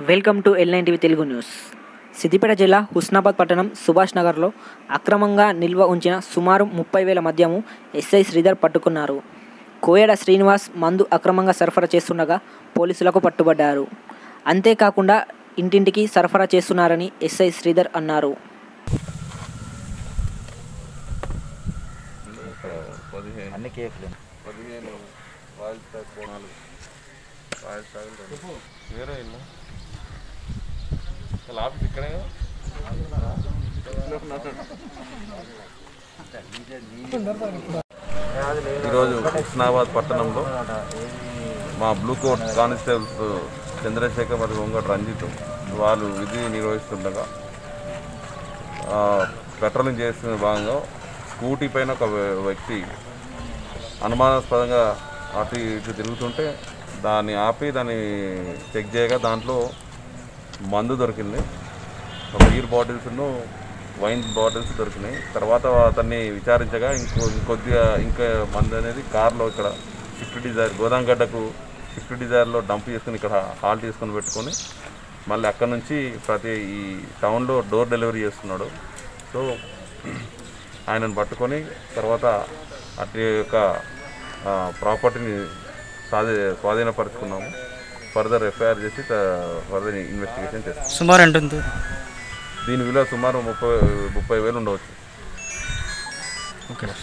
Welcome to L nine TV Telugu news Siddipet జిల్లా హుస్నాబాద్ పట్టణం సుభాష్ నగర్లో అక్రమంగా నిల్వ ఉంచిన సుమారు ముప్పై వేల మద్యము ఎస్ఐ శ్రీధర్ పట్టుకున్నారు కోయడ శ్రీనివాస్ మందు అక్రమంగా సరఫరా చేస్తుండగా పోలీసులకు పట్టుబడ్డారు అంతేకాకుండా ఇంటింటికి సరఫరా చేస్తున్నారని ఎస్ఐ శ్రీధర్ అన్నారు పదిహేను అన్ని కేకులు పదిహేను రాయల్ స్టాక్ బోనాలు రాయల్ స్టాక్ రెండు. వేరే ఇల్లు అసలు ఆఫీస్ ఇక్కడే కదా ఈరోజు హుస్నాబాద్ పట్టణంలో మా బ్లూ కోట్ కానిస్టేబుల్స్ చంద్రశేఖర్ మరియు ఒంగటి రంజిత్ వాళ్ళు విధి నిర్వహిస్తుండగా ఆ, పెట్రోలింగ్ చేస్తున్న భాగంగా స్కూటీ పైన ఒక వ్య- వ్యక్తి అనుమానాస్పదంగా అటు ఇటు తిరుగుతుంటే దాన్ని ఆపి దాన్ని చెక్ చేయగా దాంట్లో మందు దొరికింది ఒక బీర్ బాటిల్స్ను వైన్ బాటిల్స్ దొరికినాయి తర్వాత అతన్ని విచారించగా ఇంకో ఇంకొద్దిగా ఇంకా మందు అనేది కార్లో ఇక్కడ స్విఫ్ట్ డిజైర్ గోదాంగడ్డకు స్విఫ్ట్ డిజైర్లో డంప్ చేసుకుని ఇక్కడ హాల్ తీసుకొని పెట్టుకొని మళ్ళీ అక్కడ నుంచి ప్రతి ఈ టౌన్లో డోర్ డెలివరీ చేస్తున్నాడు సో ఆయనను పట్టుకొని తర్వాత అటు యొక్క ఆ, ప్రాపర్టీని స్వాధీ స్వాధీనపరుచుకున్నాము ఫర్దర్ ఎఫ్ఐఆర్ చేసి త- ఫర్దర్ ఇన్వెస్టిగేషన్ చేస్తాం సుమారు ఎంత ఉంది దీని విలువ సుమారు ముప్పై ముప్పై వేలు ఉండవచ్చు ఓకే